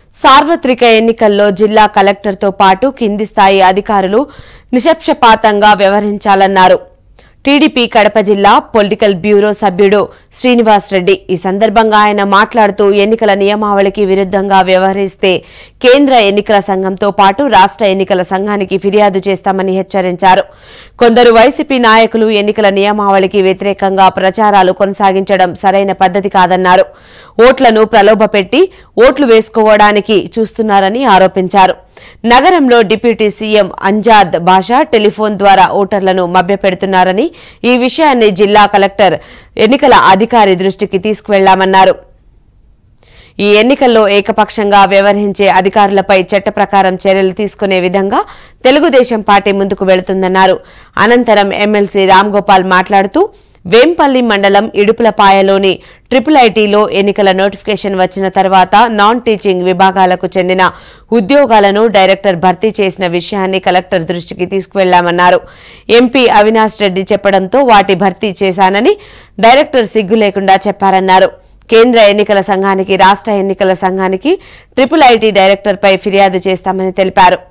సార్వత్రిక ఎన్నికల్లో జిల్లా కలెక్టర్తో పాటు కింది స్థాయి అధికారులు నిష్పక్షపాతంగా వ్యవహరించాలన్నారు టీడీపీ కడప జిల్లా పొలిటికల్ బ్యూరో సభ్యుడు శ్రీనివాస్ రెడ్డి ఈ సందర్భంగా ఆయన మాట్లాడుతూ ఎన్నికల నియమావళికి విరుద్ధంగా వ్యవహరిస్తే కేంద్ర ఎన్నికల సంఘంతో పాటు రాష్ట్ర ఎన్నికల సంఘానికి ఫిర్యాదు చేస్తామని హెచ్చరించారు కొందరు వైసీపీ నాయకులు ఎన్నికల నియమావళికి వ్యతిరేకంగా ప్రచారాలు కొనసాగించడం సరైన పద్ధతి కాదన్నారు ఓట్లను ప్రలోభపెట్టి ఓట్లు వేసుకోవడానికి చూస్తున్నారని ఆరోపించారు నగరంలో deputy CM Amjad Basha telephone ద్వారా ఓటర్లను మభ్యపెడుతున్నారని ఈ విషయాన్ని జిల్లా కలెక్టర్ ఎన్నికల అధికారి దృష్టికి తీసుకువెళ్లామన్నారు ఈ ఎన్నికల్లో ఏకపక్షంగా వ్యవహరించే అధికారులపై చట్ట ప్రకారం చర్యలు తీసుకునే విధంగా తెలుగుదేశం పార్టీ ముందుకు వెళుతుందన్నారు అనంతరం ఎమ్మెల్సీ రామ్ గోపాల్ మాట్లాడుతూ వేంపల్లి మండలం ఇడుపులపాయలోని ట్రిపుల్ ఐటీలో ఎన్నికల నోటిఫికేషన్ వచ్చిన తర్వాత నాన్ టీచింగ్ విభాగాలకు చెందిన ఉద్యోగాలను డైరెక్టర్ భర్తీ చేసిన విషయాన్ని కలెక్టర్ దృష్టికి తీసుకువెళ్లామన్నారు ఎంపీ అవినాష్ రెడ్డి చెప్పడంతో వాటి భర్తీ చేశానని డైరెక్టర్ సిగ్గు లేకుండా చెప్పారన్నారు కేంద్ర ఎన్నికల సంఘానికి రాష్ట్ర ఎన్నికల సంఘానికి ట్రిపుల్ ఐటీ డైరెక్టర్పై ఫిర్యాదు చేస్తామని తెలిపారు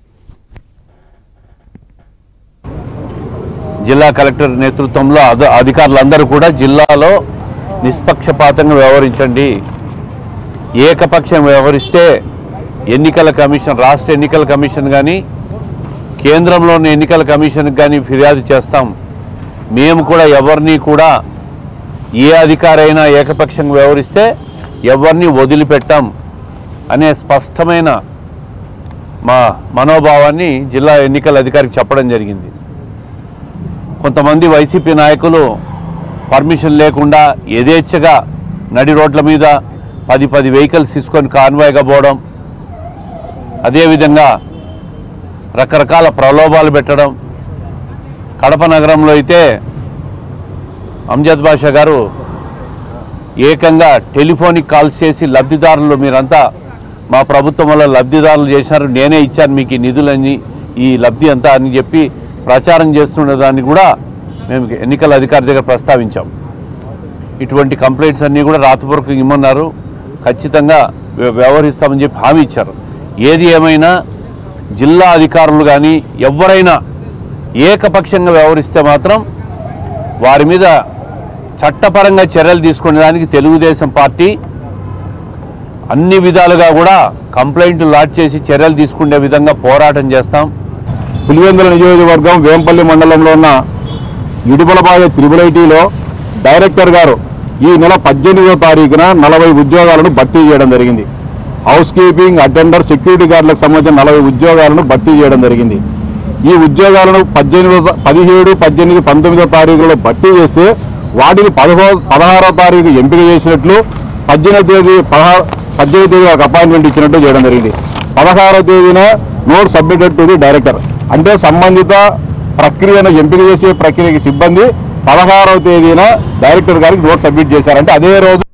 జిల్లా కలెక్టర్ నేతృత్వంలో అధ- అధికారులందరూ కూడా జిల్లాలో నిష్పక్షపాతంగా వ్యవహరించండి ఏకపక్షం వ్యవహరిస్తే ఎన్నికల కమిషన్ రాష్ట్ర ఎన్నికల కమిషన్ కానీ కేంద్రంలోని ఎన్నికల కమిషన్కి కానీ ఫిర్యాదు చేస్తాం మేము కూడా ఎవరిని కూడా ఏ అధికారైనా ఏకపక్షంగా వ్యవహరిస్తే ఎవరిని వదిలిపెట్టాం అనే స్పష్టమైన మా మనోభావాన్ని జిల్లా ఎన్నికల అధికారికి చెప్పడం జరిగింది కొంతమంది వైసీపీ నాయకులు పర్మిషన్ లేకుండా యథేచ్ఛగా నడి రోడ్ల మీద పది పది వెహికల్స్ తీసుకొని కాన్వాయ్గా పోవడం అదేవిధంగా రకరకాల ప్రలోభాలు పెట్టడం కడప నగరంలో అయితే అంజద్ బాషా గారు ఏకంగా టెలిఫోనిక్ కాల్స్ చేసి లబ్ధిదారులు మీరంతా మా ప్రభుత్వం వల్ల లబ్ధిదారులు చేశారు నేనే ఇచ్చాను మీకు ఈ నిధులని ఈ లబ్ధి అంతా అని చెప్పి ప్రచారం చేస్తున్న దాన్ని కూడా మేము ఎన్నికల అధికారి దగ్గర ప్రస్తావించాం ఇటువంటి కంప్లైంట్స్ అన్నీ కూడా రాతపూర్వకంగా ఇమ్మన్నారు ఖచ్చితంగా వ్య- వ్యవహరిస్తామని చెప్పి హామీ ఇచ్చారు ఏది ఏమైనా జిల్లా అధికారులు కానీ ఎవరైనా ఏకపక్షంగా వ్యవహరిస్తే మాత్రం వారి మీద చట్టపరంగా చర్యలు తీసుకునే దానికి తెలుగుదేశం పార్టీ అన్ని విధాలుగా కూడా కంప్లైంట్ లాడ్ చేసి చర్యలు తీసుకునే విధంగా పోరాటం చేస్తాం పులివెందుల నియోజకవర్గం వేంపల్లి మండలంలో ఉన్న ఇడుపులపాయ త్రిబుల్ ఐటీలో డైరెక్టర్ గారు ఈ నెల పద్దెనిమిదో తారీఖున నలభై ఉద్యోగాలను భర్తీ చేయడం జరిగింది హౌస్ కీపింగ్ అటెండర్ సెక్యూరిటీ గార్డులకు సంబంధించిన నలభై ఉద్యోగాలను భర్తీ చేయడం జరిగింది ఈ ఉద్యోగాలను పద్దెనిమిదో పదిహేడు పద్దెనిమిది పంతొమ్మిదో తారీఖులో భర్తీ చేస్తే వాటిని పదహో పదహారో తారీఖు ఎంపిక చేసినట్లు పద్దెనిమిదో తేదీ పదహారు పద్దెనిమిది తేదీ ఒక అపాయింట్మెంట్ ఇచ్చినట్టు చేయడం జరిగింది పదహారో తేదీన note submitted to the director అంటే సంబంధిత ప్రక్రియను ఎంపిక చేసే ప్రక్రియకి సిబ్బంది పదహారవ తేదీన డైరెక్టర్ గారికి నోట్ సబ్మిట్ చేశారంటే అదే రోజు